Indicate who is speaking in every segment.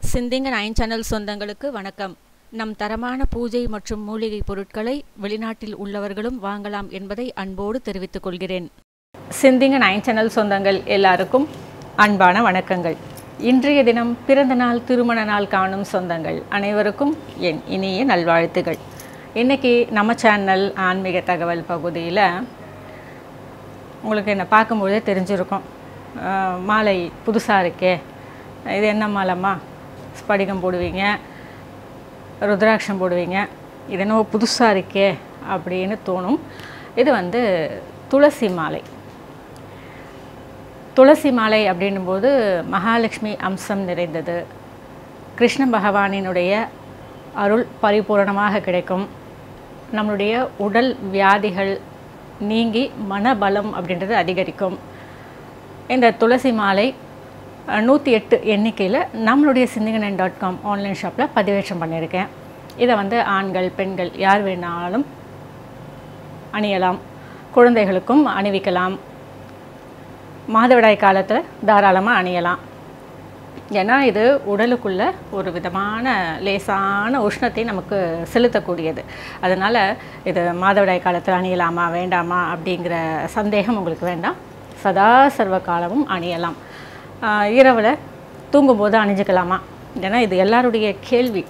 Speaker 1: சிந்திங்க nine channel சொந்தங்களுக்கு வணக்கம் நம் தரமான பூஜை மற்றும் மூலிகை பொருட்களை வெளிநாட்டில் உள்ளவர்களும் வாங்கலாம் என்பதை அன்போடு தெரிவித்துக் கொள்கிறேன் சிந்திங்க நைன் சேனல் சொந்தங்கள் எல்லாருக்கும் அன்பான வணக்கங்கள் இன்றைய தினம் பிறந்த நாள் திருமண நாள் காணும் சொந்தங்கள் அனைவருக்கும் என் இனிய நல்வாழ்த்துகள் இன்னைக்கு நம்ம சேனல் ஆன்மீக தகவல் பகுதியில் உங்களுக்கு என்னை பார்க்கும்போதே தெரிஞ்சிருக்கும் அஹ், மாலை புதுசாக இருக்கே இது என்ன மாலைம்மா ஸ்படிகம் போடுவீங்க ருத்ராட்சம் போடுவீங்க இது என்னவோ புதுசாக இருக்கே அப்படின்னு தோணும் இது வந்து துளசி மாலை துளசி மாலை அப்படின்னும்போது மகாலட்சுமி அம்சம் நிறைந்தது கிருஷ்ண பகவானினுடைய அருள் பரிபூரணமாக கிடைக்கும் நம்மளுடைய உடல் வியாதிகள் நீங்கி மனபலம் அப்படின்றது அதிகரிக்கும் இந்த துளசி மாலை நூற்றி எட்டு எண்ணிக்கையில் நம்மளுடைய சிந்திகனன் டாட் காம் ஆன்லைன் ஷாப்பில் பதிவேற்றம் பண்ணியிருக்கேன் இதை வந்து ஆண்கள் பெண்கள் யார் வேணாலும் அணியலாம் குழந்தைகளுக்கும் அணிவிக்கலாம் மாதவிடாய் காலத்தில் தாராளமாக அணியலாம் ஏன்னா இது உடலுக்குள்ள ஒரு விதமான லேசான உஷ்ணத்தை நமக்கு செலுத்தக்கூடியது அதனால் இது மாதவிடாய் காலத்தில் அணியலாமா வேண்டாமா அப்படிங்கிற சந்தேகம் உங்களுக்கு வேண்டாம் சதா சர்வ காலமும் அணியலாம் இரவில் தூங்கும்போது அணிஞ்சுக்கலாமா ஏன்னா இது எல்லாருடைய கேள்வி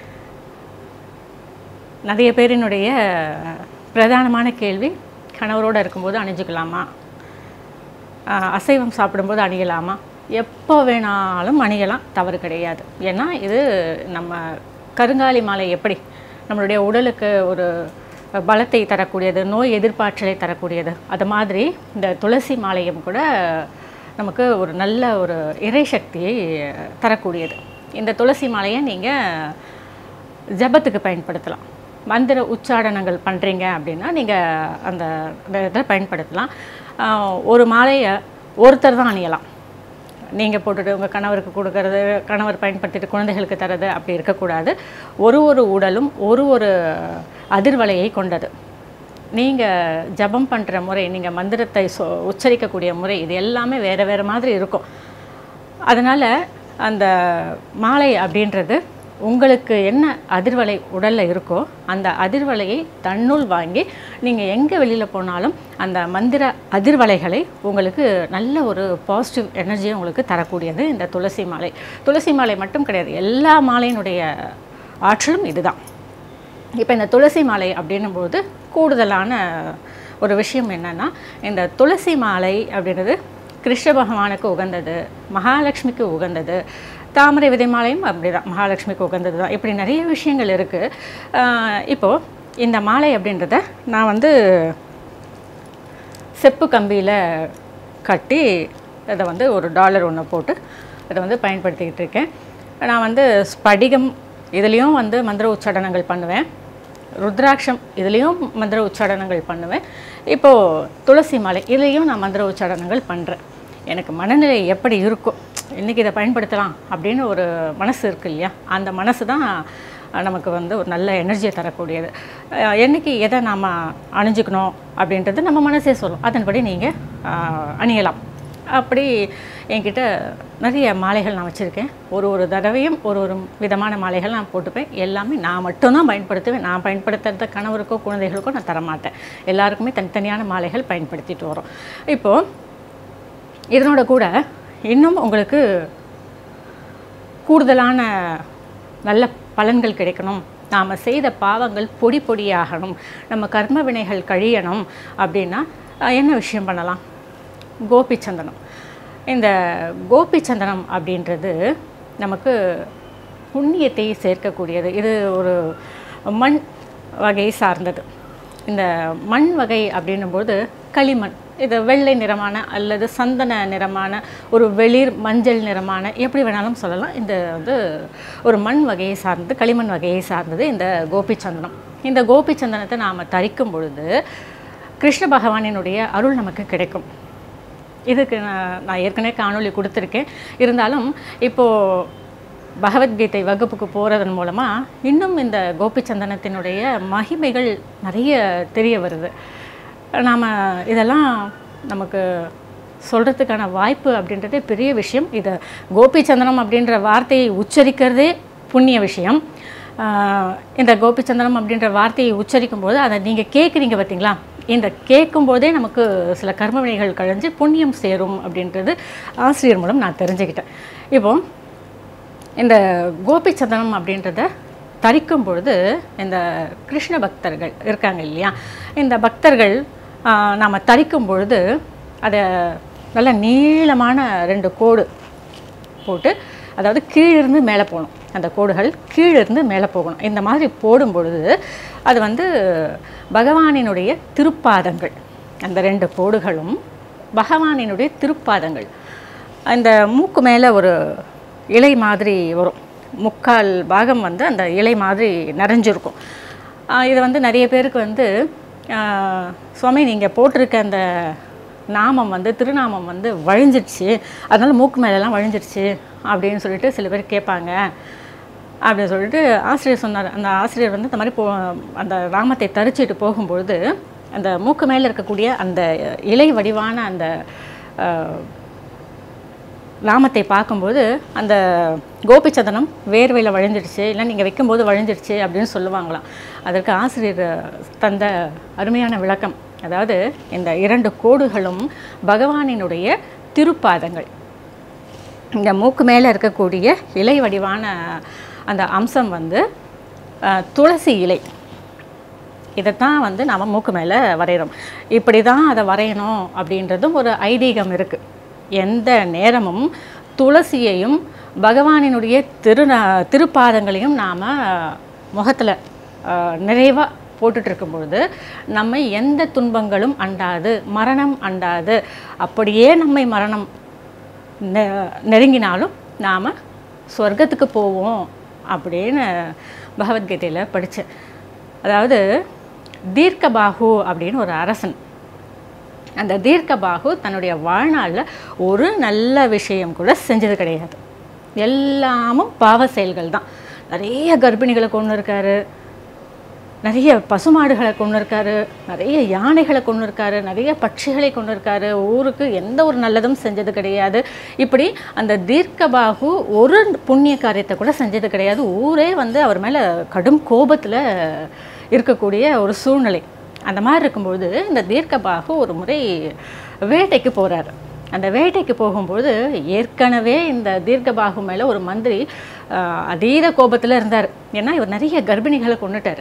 Speaker 1: நிறைய பேரினுடைய பிரதானமான கேள்வி கணவரோடு இருக்கும்போது அணிஞ்சுக்கலாமா ஆஹ் அசைவம் சாப்பிடும்போது அணியலாமா எப்போ வேணாலும் அணியலாம் தவறு கிடையாது ஏன்னா இது நம்ம கருங்காலி மாலை எப்படி நம்மளுடைய உடலுக்கு ஒரு பலத்தை தரக்கூடியது நோய் எதிர்ப்பாற்றலை தரக்கூடியது அது மாதிரி இந்த துளசி மாலையும் கூட நமக்கு ஒரு நல்ல ஒரு இறைசக்தியை தரக்கூடியது இந்த துளசி மாலையை நீங்கள் ஜபத்துக்கு பயன்படுத்தலாம் மந்திர உச்சாடனங்கள் பண்ணுறீங்க அப்படின்னா நீங்கள் அந்த இதை பயன்படுத்தலாம் ஆஹ் ஒரு மாலையை ஒருத்தர் தான் அணியலாம் நீங்கள் போட்டுட்டு உங்கள் கணவருக்கு கொடுக்கறது கணவர் பயன்படுத்திட்டு குழந்தைகளுக்கு தரது அப்படி இருக்கக்கூடாது ஒரு ஒரு உடலும் ஒரு ஒரு அதிர்வலையை கொண்டது நீங்கள் ஜபம் பண்ணுற முறை நீங்கள் மந்திரத்தை சொ உச்சரிக்கக்கூடிய முறை இது எல்லாமே வேறு வேறு மாதிரி இருக்கும் அதனால் அந்த மாலை அப்படின்றது உங்களுக்கு என்ன அதிர்வலை உடலில் இருக்கோ அந்த அதிர்வலையை தன்னுள் வாங்கி நீங்கள் எங்கே வெளியில் போனாலும் அந்த மந்திர அதிர்வலைகளை உங்களுக்கு நல்ல ஒரு பாசிட்டிவ் எனர்ஜியை உங்களுக்கு தரக்கூடியது இந்த துளசி மாலை துளசி மாலை மட்டும் கிடையாது எல்லா மாலையினுடைய ஆற்றலும் இதுதான் இப்போ இந்த துளசி மாலை அப்படின்னும்போது கூடுதலான ஒரு விஷயம் என்னென்னா இந்த துளசி மாலை அப்படின்றது கிருஷ்ண பகவானுக்கு உகந்தது மகாலட்சுமிக்கு உகந்தது தாமரை விதை மாலையும் அப்படிதான் மகாலட்சுமிக்கு உகந்தது தான் இப்படி நிறைய விஷயங்கள் இருக்குது இப்போது இந்த மாலை அப்படின்றத நான் வந்து செப்பு கம்பியில் கட்டி அதை வந்து ஒரு டாலர் ஒன்று போட்டு அதை வந்து பயன்படுத்திக்கிட்டு இருக்கேன் நான் வந்து ஸ்படிகம் இதுலேயும் வந்து மந்திர உச்சாடனங்கள் பண்ணுவேன் ருத்ராட்சம் இதுலேயும் மந்திர உச்சாடனங்கள் பண்ணுவேன் இப்போது துளசி மாலை இதுலேயும் நான் மந்திர உச்சாடனங்கள் பண்ணுறேன் எனக்கு மனநிலை எப்படி இருக்கும் இன்றைக்கி இதை பயன்படுத்தலாம் அப்படின்னு ஒரு மனசு இருக்கு இல்லையா அந்த மனசு தான் நமக்கு வந்து ஒரு நல்ல எனர்ஜியை தரக்கூடியது அஹ் என்னைக்கு எதை நாம் அணிஞ்சுக்கணும் அப்படின்றது நம்ம மனசே சொல்லும் அதன்படி நீங்கள் அணியலாம் அப்படி என்கிட்ட நிறைய மாலைகள் நான் வச்சுருக்கேன் ஒரு ஒரு தடவையும் ஒரு ஒரு விதமான மாலைகள் நான் போட்டுப்பேன் எல்லாமே நான் மட்டும்தான் பயன்படுத்துவேன் நான் பயன்படுத்துறத கணவருக்கோ குழந்தைகளுக்கோ நான் தரமாட்டேன் எல்லாருக்குமே தனித்தனியான மாலைகள் பயன்படுத்திட்டு வரோம் இப்போது இதனோட கூட இன்னும் உங்களுக்கு கூடுதலான நல்ல பலன்கள் கிடைக்கணும் நாம் செய்த பாவங்கள் பொடி பொடியாகணும் நம்ம கர்ம வினைகள் கழியணும் அப்படின்னா அஹ், என்ன விஷயம் பண்ணலாம் கோபி சந்தனம் இந்த கோபி சந்தனம் அப்படின்றது நமக்கு புண்ணியத்தை சேர்க்கக்கூடியது இது ஒரு மண் வகை சார்ந்தது இந்த மண் வகை அப்படின்னும்போது களிமண் இது வெள்ளை நிறமான அல்லது சந்தன நிறமான ஒரு வெளிர் மஞ்சள் நிறமான எப்படி வேணாலும் சொல்லலாம் இந்த வந்து ஒரு மண் வகையை சார்ந்தது களிமண் வகையை சார்ந்தது இந்த கோபி சந்தனம் இந்த கோபி சந்தனத்தை நாம் தரிக்கும் பொழுது கிருஷ்ண பகவானினுடைய அருள் நமக்கு கிடைக்கும் இதுக்கு நான் நான் ஏற்கனவே காணொளி கொடுத்துருக்கேன் இருந்தாலும் இப்போது பகவத்கீதை வகுப்புக்கு போகிறதன் மூலமாக இன்னும் இந்த கோபிச்சந்தனத்தினுடைய மகிமைகள் நிறைய தெரிய வருது நாம் இதெல்லாம் நமக்கு சொல்கிறதுக்கான வாய்ப்பு அப்படின்றதே பெரிய விஷயம் இது கோபிச்சந்திரம் அப்படின்ற வார்த்தையை உச்சரிக்கிறதே புண்ணிய விஷயம் ஆஹ் இந்த கோபிச்சந்திரம் அப்படின்ற வார்த்தையை உச்சரிக்கும் போது அதை நீங்கள் கேட்குறீங்க பார்த்தீங்களா இந்த கேட்கும்போதே நமக்கு சில கர்ம வினைகள் கழிஞ்சு புண்ணியம் சேரும் அப்படின்றது ஆசிரியர் மூலம் நான் தெரிஞ்சுக்கிட்டேன் இப்போ இந்த கோபிச்சந்தனம் அப்படின்றத தரிக்கும் பொழுது இந்த கிருஷ்ண பக்தர்கள் இருக்காங்க இல்லையா இந்த பக்தர்கள் நாம் தரிக்கும் பொழுது அதை நல்ல நீளமான ரெண்டு கோடு போட்டு அதாவது கீழிருந்து மேலே போகணும் அந்த கோடுகள் கீழிருந்து மேலே போகணும் இந்த மாதிரி போடும் பொழுது அது வந்து பகவானினுடைய திருப்பாதங்கள் அந்த ரெண்டு கோடுகளும் பகவானினுடைய திருப்பாதங்கள் அந்த மூக்கு மேலே ஒரு இலை மாதிரி வரும் முக்கால் பாகம் வந்து அந்த இலை மாதிரி நிறைஞ்சிருக்கும் ஆஹ் இது வந்து நிறைய பேருக்கு வந்து ஆஹ் சுவாமி நீங்கள் போட்டிருக்க அந்த நாமம் வந்து திருநாமம் வந்து வழிஞ்சிருச்சு அதனால மூக்கு மேலெல்லாம் வழிஞ்சிருச்சு அப்படின்னு சொல்லிட்டு சில பேர் கேட்பாங்க அப்படின்னு சொல்லிட்டு ஆசிரியர் சொன்னார் அந்த ஆசிரியர் வந்து இந்த மாதிரி போ அந்த நாமத்தை தரிச்சிட்டு போகும்பொழுது அந்த மூக்கு மேலே இருக்கக்கூடிய அந்த இலை வடிவான அந்த ஆஹ், நாமத்தை பார்க்கும்போது அந்த கோபிச்சதனம் வேர்வையில் வழிஞ்சிடுச்சு இல்லை நீங்கள் வைக்கும்போது வழிஞ்சிடுச்சு அப்படின்னு சொல்லுவாங்களாம் அதற்கு ஆசிரியர் தந்த அருமையான விளக்கம் அதாவது இந்த இரண்டு கோடுகளும் பகவானினுடைய திருப்பாதங்கள் இந்த மூக்கு மேலே இருக்கக்கூடிய இலை வடிவான அந்த அம்சம் வந்து அஹ், துளசி இலை இதைத்தான் வந்து நாம் மூக்கு மேலே வரைகிறோம் இப்படி தான் அதை வரையணும் அப்படின்றதும் ஒரு ஐதீகம் இருக்குது எந்த நேரமும் துளசியையும் பகவானினுடைய திரு திருப்பாதங்களையும் நாம் முகத்தில் நிறைவாக போட்டுட்டு இருக்கும் பொழுது நம்மை எந்த துன்பங்களும் அண்டாது மரணம் அண்டாது அப்படியே நம்மை மரணம் நெ- நெருங்கினாலும் நாம் சொர்க்கத்துக்கு போவோம் அப்படின்னு பகவத்கீதையில் படித்தேன் அதாவது தீர்க்கபாகு அப்படின்னு ஒரு அரசன் அந்த தீர்க்கபாகு தன்னுடைய வாழ்நாளில் ஒரு நல்ல விஷயம் கூட செஞ்சது கிடையாது எல்லாமும் பாவ செயல்கள் தான் நிறைய கர்ப்பிணிகளை கொண்டு இருக்காரு நிறைய பசுமாடுகளை கொண்டு இருக்காரு நிறைய யானைகளை கொண்டு இருக்காரு நிறைய பட்சிகளை கொண்டு இருக்காரு ஊருக்கு எந்த ஒரு நல்லதும் செஞ்சது கிடையாது இப்படி அந்த தீர்க்கபாகு ஒரு புண்ணிய காரியத்தை கூட செஞ்சது கிடையாது ஊரே வந்து அவர் மேலே கடும் கோபத்தில் இருக்கக்கூடிய ஒரு சூழ்நிலை அந்த மாதிரி இருக்கும்பொழுது இந்த தீர்க்கபாகு ஒரு முறை வேட்டைக்கு போகிறாரு அந்த வேட்டைக்கு போகும்போது ஏற்கனவே இந்த தீர்க்கபாகு மேலே ஒரு மந்திரி ஆஹ், அதீத கோபத்தில் இருந்தார் ஏன்னா இவர் நிறைய கர்ப்பிணிகளை கொண்டுட்டார்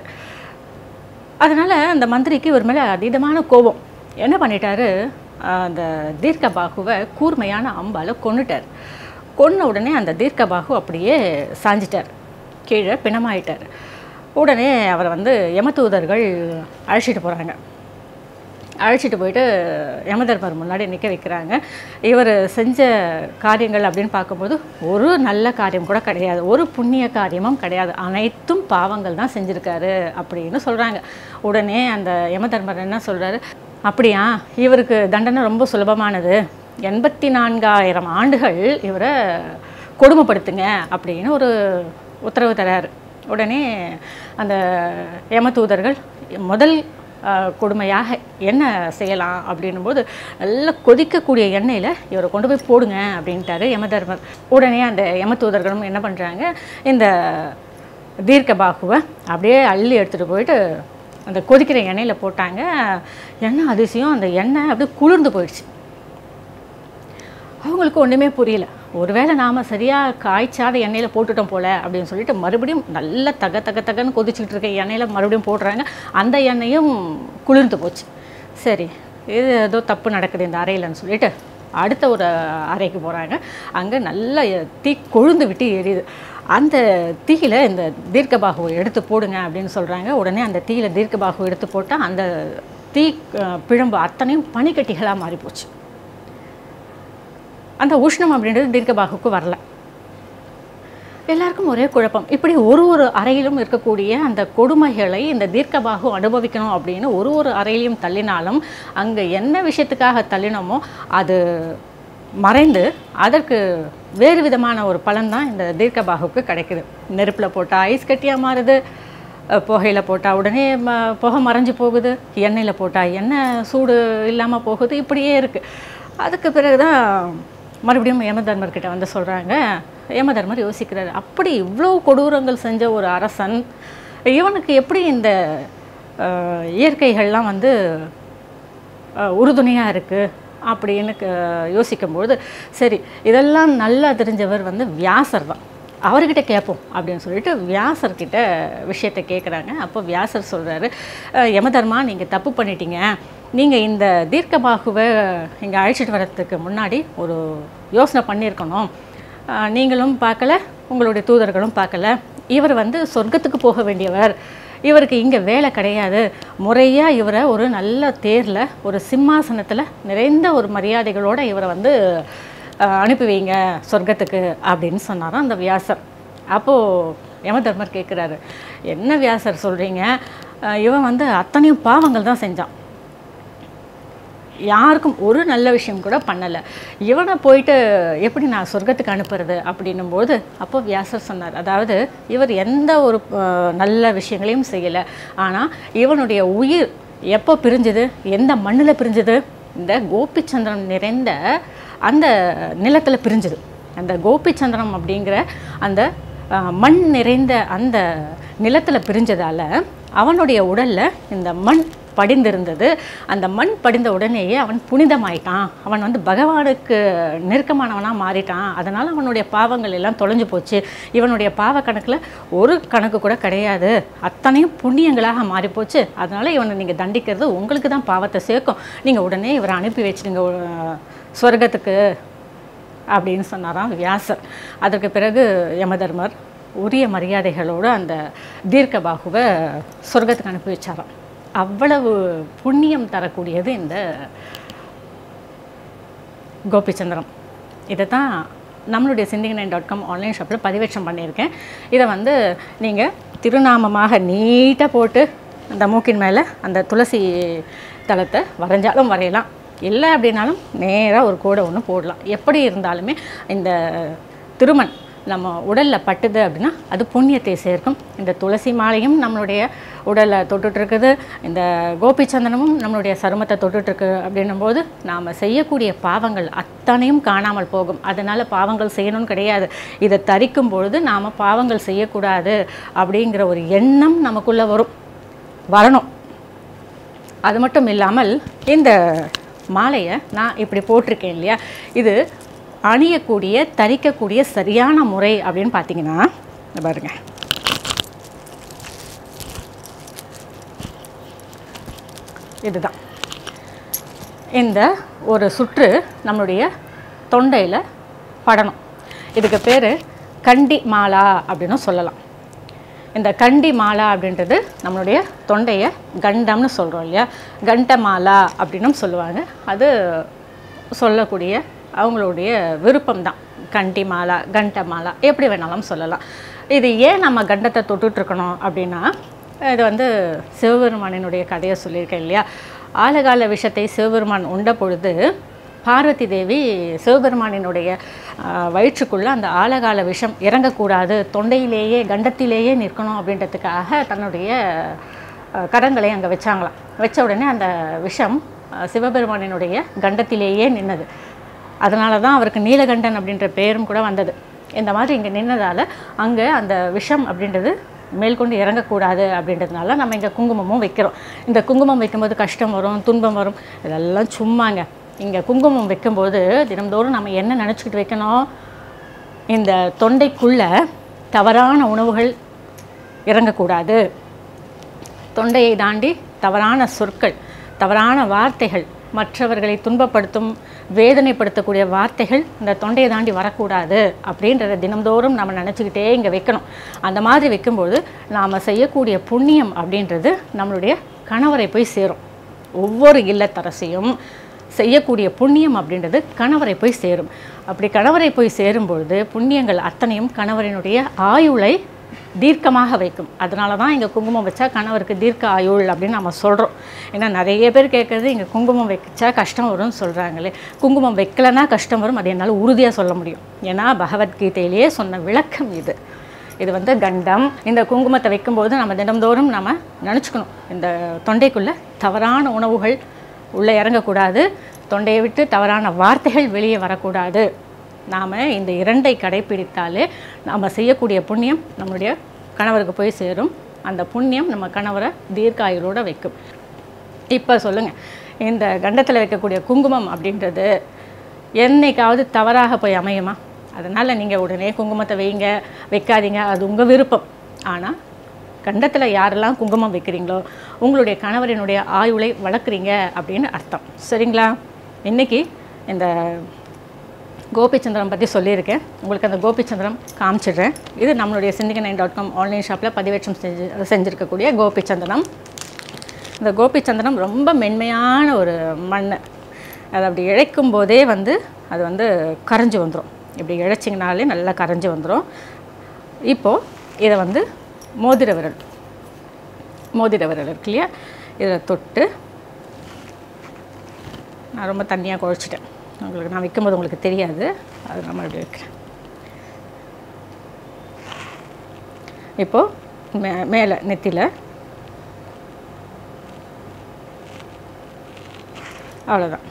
Speaker 1: அதனால் அந்த மந்திரிக்கு இவர் மேலே அதீதமான கோபம் என்ன பண்ணிட்டாரு ஆஹ், அந்த தீர்க்கபாகுவை கூர்மையான அம்பால் கொன்னுட்டார் கொன்ன உடனே அந்த தீர்க்கபாகு அப்படியே சாஞ்சிட்டார் கீழே பிணமாயிட்டார் உடனே அவரை வந்து யமதூதர்கள் அழைச்சிட்டு போகிறாங்க அழைச்சிட்டு போயிட்டு யமதர்மர் முன்னாடி நிற்க வைக்கிறாங்க இவர் செஞ்ச காரியங்கள் அப்படின்னு பார்க்கும்போது ஒரு நல்ல காரியம் கூட கிடையாது ஒரு புண்ணிய காரியமும் கிடையாது அனைத்தும் பாவங்கள் தான் செஞ்சுருக்காரு அப்படின்னு சொல்கிறாங்க உடனே அந்த யமதர்மர் என்ன சொல்கிறாரு அப்படியா இவருக்கு தண்டனை ரொம்ப சுலபமானது எண்பத்தி நான்காயிரம் ஆண்டுகள் இவரை கொடுமைப்படுத்துங்க அப்படின்னு ஒரு உத்தரவு தராரு உடனே அந்த யமதூதர்கள் முதல் ஆஹ், கொடுமையாக என்ன செய்யலாம் அப்படின்னும் போது நல்லா கொதிக்கக்கூடிய எண்ணெயில் இவரை கொண்டு போய் போடுங்க அப்படின்ட்டாரு யமதர்மர் உடனே அந்த யமதூதர்களும் என்ன பண்ணுறாங்க இந்த தீர்க்கபாகுவை அப்படியே அள்ளி எடுத்துகிட்டு போயிட்டு அந்த கொதிக்கிற எண்ணெயில் போட்டாங்க எண்ணெய் அதிசயம் அந்த எண்ணெய் அப்படியே குளிர்ந்து போயிடுச்சு அவங்களுக்கு ஒன்றுமே புரியல ஒருவேளை நாம் சரியாக காய்ச்சாத எண்ணெயில் போட்டுட்டோம் போல அப்படின்னு சொல்லிட்டு மறுபடியும் நல்ல தக தக தகன்னு கொதிச்சுக்கிட்டு இருக்க எண்ணெயில் மறுபடியும் போடுறாங்க அந்த எண்ணெயும் குளிர்ந்து போச்சு சரி இது ஏதோ தப்பு நடக்குது இந்த அறையிலன்னு சொல்லிட்டு அடுத்த ஒரு அறைக்கு போகிறாங்க அங்கே நல்ல தீ கொழுந்து விட்டு எரியுது அந்த தீயில இந்த தீர்க்கபாகுவை எடுத்து போடுங்க அப்படின்னு சொல்கிறாங்க உடனே அந்த தீயில தீர்க்கபாகு எடுத்து போட்டால் அந்த தீ அஹ், பிழம்பு அத்தனையும் பனிக்கட்டிகளாக மாறி போச்சு அந்த உஷ்ணம் அப்படின்றது தீர்க்கபாகுக்கு வரல எல்லாருக்கும் ஒரே குழப்பம் இப்படி ஒரு ஒரு அறையிலும் இருக்கக்கூடிய அந்த கொடுமைகளை இந்த தீர்க்கபாகு அனுபவிக்கணும் அப்படின்னு ஒரு ஒரு அறையிலையும் தள்ளினாலும் அங்கே என்ன விஷயத்துக்காக தள்ளினோமோ அது மறைந்து அதற்கு வேறு விதமான ஒரு பலன் தான் இந்த தீர்க்கபாகுக்கு கிடைக்குது நெருப்பில் போட்டால் ஐஸ் கட்டியாக மாறுது அஹ் புகையில போட்டால் உடனே ம- புகை மறைஞ்சு போகுது எண்ணெயில் போட்டால் எண்ணெய் சூடு இல்லாமல் போகுது இப்படியே இருக்குது அதுக்கு பிறகு தான் மறுபடியும் யமதர்மர்கிட்ட வந்து சொல்கிறாங்க யமதர்மர் யோசிக்கிறாரு அப்படி இவ்வளோ கொடூரங்கள் செஞ்ச ஒரு அரசன் இவனுக்கு எப்படி இந்த அஹ், இயற்கைகள்லாம் வந்து உறுதுணையாக இருக்குது அப்படின்னு க- யோசிக்கும்போது சரி இதெல்லாம் நல்லா தெரிஞ்சவர் வந்து வியாசர் தான் அவர்கிட்ட கேட்போம் அப்படின்னு சொல்லிட்டு வியாசர்கிட்ட விஷயத்தை கேட்குறாங்க அப்போ வியாசர் சொல்கிறாரு யமதர்மா நீங்கள் தப்பு பண்ணிட்டீங்க நீங்கள் இந்த தீர்க்கபாகுவை இங்கே அழைச்சிட்டு வர்றதுக்கு முன்னாடி ஒரு யோசனை பண்ணியிருக்கணும் அஹ், நீங்களும் பார்க்கல உங்களுடைய தூதர்களும் பார்க்கல இவர் வந்து சொர்க்கத்துக்கு போக வேண்டியவர் இவருக்கு இங்கே வேலை கிடையாது முறையாக இவரை ஒரு நல்ல தேரில் ஒரு சிம்மாசனத்தில் நிறைந்த ஒரு மரியாதைகளோட இவரை வந்து அஹ், அனுப்பி வைங்க சொர்க்கத்துக்கு அப்படின்னு சொன்னாராம் அந்த வியாசர் அப்போது யமதர்மர் கேட்குறாரு என்ன வியாசர் சொல்கிறீங்க இவன் வந்து அத்தனையும் பாவங்கள் தான் செஞ்சான் யாருக்கும் ஒரு நல்ல விஷயம் கூட பண்ணலை இவனை போயிட்டு எப்படி நான் சொர்க்கத்துக்கு அனுப்புறது அப்படின்னும் போது அப்போ வியாசர் சொன்னார் அதாவது இவர் எந்த ஒரு அஹ், நல்ல விஷயங்களையும் செய்யலை ஆனால் இவனுடைய உயிர் எப்போ பிரிஞ்சுது எந்த மண்ணில் பிரிஞ்சுது இந்த கோபிச்சந்திரன் நிறைந்த அந்த நிலத்தில் பிரிஞ்சுது அந்த கோபிச்சந்திரம் அப்படிங்கிற அந்த அஹ், மண் நிறைந்த அந்த நிலத்தில் பிரிஞ்சதால் அவனுடைய உடலில் இந்த மண் படிந்திருந்தது அந்த மண் படிந்த உடனேயே அவன் புனிதமாயிட்டான் அவன் வந்து பகவானுக்கு நெருக்கமானவனாக மாறிட்டான் அதனால் அவனுடைய பாவங்கள் எல்லாம் தொலைஞ்சு போச்சு இவனுடைய பாவ கணக்கில் ஒரு கணக்கு கூட கிடையாது அத்தனையும் புண்ணியங்களாக மாறி போச்சு அதனால் இவனை நீங்கள் தண்டிக்கிறது உங்களுக்கு தான் பாவத்தை சேர்க்கும் நீங்கள் உடனே இவரை அனுப்பி வச்சிடுங்க அஹ், சொர்க்கத்துக்கு அப்படின்னு சொன்னாராம் வியாசர் அதற்கு பிறகு யமதர்மர் உரிய மரியாதைகளோடு அந்த தீர்க்கபாகுவை சொர்க்கத்துக்கு அனுப்பி வச்சாராம் அவ்வளவு புண்ணியம் தரக்கூடியது இந்த கோபிச்சந்திரம் இதை தான் நம்மளுடைய சிந்திங் நைன் டாட் காம் ஆன்லைன் ஷாப்பில் பதிவேற்றம் பண்ணியிருக்கேன் இதை வந்து நீங்கள் திருநாமமாக நீட்டாக போட்டு அந்த மூக்கின் மேலே அந்த துளசி தளத்தை வரைஞ்சாலும் வரையலாம் இல்லை அப்படின்னாலும் நேராக ஒரு கூடை ஒன்று போடலாம் எப்படி இருந்தாலுமே இந்த திருமண் நம்ம உடலில் பட்டுது அப்படின்னா அது புண்ணியத்தை சேர்க்கும் இந்த துளசி மாலையும் நம்மளுடைய உடலை தொட்டுட்ருக்குது இந்த கோபிச்சந்தனமும் நம்மளுடைய சருமத்தை தொட்டுட்ருக்கு அப்படின்னும் போது நாம் செய்யக்கூடிய பாவங்கள் அத்தனையும் காணாமல் போகும் அதனால் பாவங்கள் செய்யணும்னு கிடையாது இதை தரிக்கும் பொழுது நாம் பாவங்கள் செய்யக்கூடாது அப்படிங்கிற ஒரு எண்ணம் நமக்குள்ளே வரும் வரணும் அது மட்டும் இல்லாமல் இந்த மாலையை நான் இப்படி போட்டிருக்கேன் இல்லையா இது அணியக்கூடிய தரிக்கக்கூடிய சரியான முறை அப்படின்னு பார்த்தீங்கன்னா இந்த பாருங்க இதுதான் இந்த ஒரு சுற்று நம்மளுடைய தொண்டையில் படணும் இதுக்கு பேர் கண்டி மாலா அப்படின்னு சொல்லலாம் இந்த கண்டி மாலா அப்படின்றது நம்மளுடைய தொண்டையை கண்டம்னு சொல்கிறோம் இல்லையா கண்ட மாலா அப்படின்னும் சொல்லுவாங்க அது சொல்லக்கூடிய அவங்களுடைய விருப்பம் தான் கண்டி மாலா கண்ட மாலா எப்படி வேணாலும் சொல்லலாம் இது ஏன் நம்ம கண்டத்தை தொட்டுட்ருக்கணும் அப்படின்னா இது வந்து சிவபெருமானினுடைய கதையை சொல்லியிருக்கேன் இல்லையா ஆலகால விஷத்தை சிவபெருமான் உண்ட பொழுது பார்வதி தேவி சிவபெருமானினுடைய ஆஹ், வயிற்றுக்குள்ள அந்த ஆலகால விஷம் இறங்கக்கூடாது தொண்டையிலேயே கண்டத்திலேயே நிற்கணும் அப்படின்றதுக்காக தன்னுடைய ஆஹ், கரங்களை அங்கே வச்சாங்களாம் வச்ச உடனே அந்த விஷம் ஆஹ், சிவபெருமானினுடைய கண்டத்திலேயே நின்னது அதனால தான் அவருக்கு நீலகண்டன் அப்படின்ற பெயரும் கூட வந்தது இந்த மாதிரி இங்கே நின்னதால் அங்கே அந்த விஷம் அப்படின்றது மேல்கொண்டு இறங்கக்கூடாது அப்படின்றதுனால நம்ம இங்கே குங்குமமும் வைக்கிறோம் இந்த குங்குமம் வைக்கும்போது கஷ்டம் வரும் துன்பம் வரும் இதெல்லாம் சும்மாங்க இங்கே குங்குமம் வைக்கும்போது தினம்தோறும் நம்ம என்ன நினச்சிக்கிட்டு வைக்கணும் இந்த தொண்டைக்குள்ள தவறான உணவுகள் இறங்கக்கூடாது தொண்டையை தாண்டி தவறான சொற்கள் தவறான வார்த்தைகள் மற்றவர்களை துன்பப்படுத்தும் வேதனைப்படுத்தக்கூடிய வார்த்தைகள் இந்த தொண்டையை தாண்டி வரக்கூடாது அப்படின்றத தினம்தோறும் நம்ம நினச்சிக்கிட்டே இங்கே வைக்கணும் அந்த மாதிரி வைக்கும்போது நாம் செய்யக்கூடிய புண்ணியம் அப்படின்றது நம்மளுடைய கணவரை போய் சேரும் ஒவ்வொரு இல்லத்தரசையும் செய்யக்கூடிய புண்ணியம் அப்படின்றது கணவரை போய் சேரும் அப்படி கணவரை போய் சேரும் பொழுது புண்ணியங்கள் அத்தனையும் கணவரினுடைய ஆயுளை தீர்க்கமாக வைக்கும் அதனால தான் இங்கே குங்குமம் வச்சா கணவருக்கு தீர்க்க ஆயுள் அப்படின்னு நம்ம சொல்கிறோம் ஏன்னா நிறைய பேர் கேட்குறது இங்கே குங்குமம் வச்சா கஷ்டம் வரும்னு சொல்கிறாங்களே குங்குமம் வைக்கலனா கஷ்டம் வரும் அது என்னால் உறுதியாக சொல்ல முடியும் ஏன்னா பகவத்கீதையிலேயே சொன்ன விளக்கம் இது இது வந்து கண்டம் இந்த குங்குமத்தை வைக்கும்போது நம்ம தினம்தோறும் நம்ம நினச்சிக்கணும் இந்த தொண்டைக்குள்ளே தவறான உணவுகள் உள்ளே இறங்கக்கூடாது தொண்டையை விட்டு தவறான வார்த்தைகள் வெளியே வரக்கூடாது நாம் இந்த இரண்டை கடைப்பிடித்தாலே நாம் செய்யக்கூடிய புண்ணியம் நம்மளுடைய கணவருக்கு போய் சேரும் அந்த புண்ணியம் நம்ம கணவரை தீர்க்காயுளோட வைக்கும் இப்போ சொல்லுங்கள் இந்த கண்டத்தில் வைக்கக்கூடிய குங்குமம் அப்படின்றது என்னைக்காவது தவறாக போய் அமையுமா அதனால் நீங்கள் உடனே குங்குமத்தை வைங்க வைக்காதீங்க அது உங்கள் விருப்பம் ஆனால் கண்டத்தில் யாரெல்லாம் குங்குமம் வைக்கிறீங்களோ உங்களுடைய கணவரினுடைய ஆயுளை வளர்க்குறீங்க அப்படின்னு அர்த்தம் சரிங்களா இன்றைக்கி இந்த கோபிச்சந்திரம் பற்றி சொல்லியிருக்கேன் உங்களுக்கு அந்த கோபிச்சந்திரம் காமிச்சிடுறேன் இது நம்மளுடைய சிந்திக நைன் டாட் காம் ஆன்லைன் ஷாப்பில் பதிவேற்றம் செஞ்சு செஞ்சுருக்கக்கூடிய கோபிச்சந்திரம் இந்த கோபிச்சந்திரம் ரொம்ப மென்மையான ஒரு மண் அது அப்படி இழைக்கும் போதே வந்து அது வந்து கரைஞ்சி வந்துடும் இப்படி இழைச்சிங்கனாலே நல்லா கரைஞ்சி வந்துடும் இப்போது இதை வந்து மோதிர விரல் மோதிர விரல் இருக்கு இல்லையா இதை தொட்டு நான் ரொம்ப தண்ணியாக குழச்சிட்டேன் உங்களுக்கு நான் வைக்கும்போது உங்களுக்கு தெரியாது அது நம்ம இப்படி வைக்கிறேன் இப்போது மே மேலே நெத்தியில் அவ்வளோதான்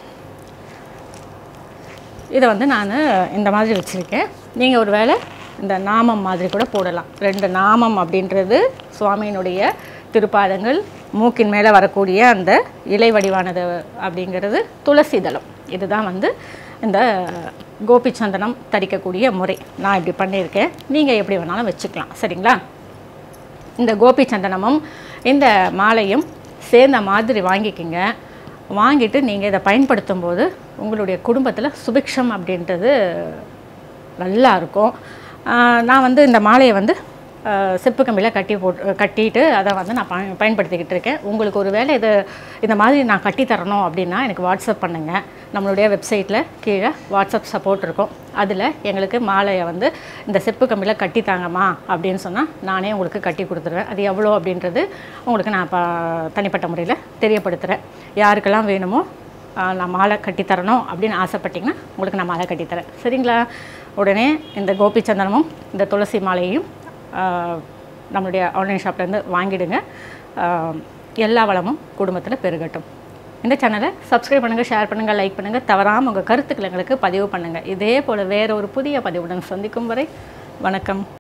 Speaker 1: இதை வந்து நான் இந்த மாதிரி வச்சுருக்கேன் நீங்கள் ஒரு வேளை இந்த நாமம் மாதிரி கூட போடலாம் ரெண்டு நாமம் அப்படின்றது சுவாமியினுடைய திருப்பாதங்கள் மூக்கின் மேலே வரக்கூடிய அந்த இலை வடிவானது அப்படிங்கிறது துளசி தளம் இதுதான் வந்து இந்த கோபிச்சந்தனம் தரிக்கக்கூடிய முறை நான் இப்படி பண்ணியிருக்கேன் நீங்கள் எப்படி வேணாலும் வச்சுக்கலாம் சரிங்களா இந்த கோபி சந்தனமும் இந்த மாலையும் சேர்ந்த மாதிரி வாங்கிக்கிங்க வாங்கிட்டு நீங்கள் இதை பயன்படுத்தும் போது உங்களுடைய குடும்பத்தில் சுபிக்ஷம் அப்படின்றது நல்லா இருக்கும் ஆஹ் நான் வந்து இந்த மாலையை வந்து ஆஹ் செப்பு கம்பியில் கட்டி போட்டு கட்டிட்டு அதை வந்து நான் பயன் பயன்படுத்திக்கிட்டு இருக்கேன் உங்களுக்கு ஒரு வேளை இது இந்த மாதிரி நான் கட்டி தரணும் அப்படின்னா எனக்கு வாட்ஸ்அப் பண்ணுங்கள் நம்மளுடைய வெப்சைட்டில் கீழே வாட்ஸ்அப் சப்போர்ட் இருக்கும் அதில் எங்களுக்கு மாலையை வந்து இந்த செப்பு கம்பியில் கட்டி தாங்கம்மா அப்படின்னு சொன்னால் நானே உங்களுக்கு கட்டி கொடுத்துருவேன் அது எவ்வளோ அப்படின்றது உங்களுக்கு நான் ப தனிப்பட்ட முறையில் தெரியப்படுத்துகிறேன் யாருக்கெல்லாம் வேணுமோ ஆஹ் நான் மாலை கட்டி தரணும் அப்படின்னு ஆசைப்பட்டீங்கன்னா உங்களுக்கு நான் மாலை கட்டி தரேன் சரிங்களா உடனே இந்த கோபி சந்தனமும் இந்த துளசி மாலையையும் ஆஹ் நம்மளுடைய ஆன்லைன் ஷாப்லேருந்து வாங்கிடுங்க ஆஹ் எல்லா வளமும் குடும்பத்தில் பெருகட்டும் இந்த சேனலை சப்ஸ்கிரைப் பண்ணுங்கள் ஷேர் பண்ணுங்கள் லைக் பண்ணுங்கள் தவறாமல் உங்கள் கருத்துக்களை எங்களுக்கு பதிவு பண்ணுங்கள் இதே போல் வேற ஒரு புதிய பதிவுடன் சந்திக்கும் வரை வணக்கம்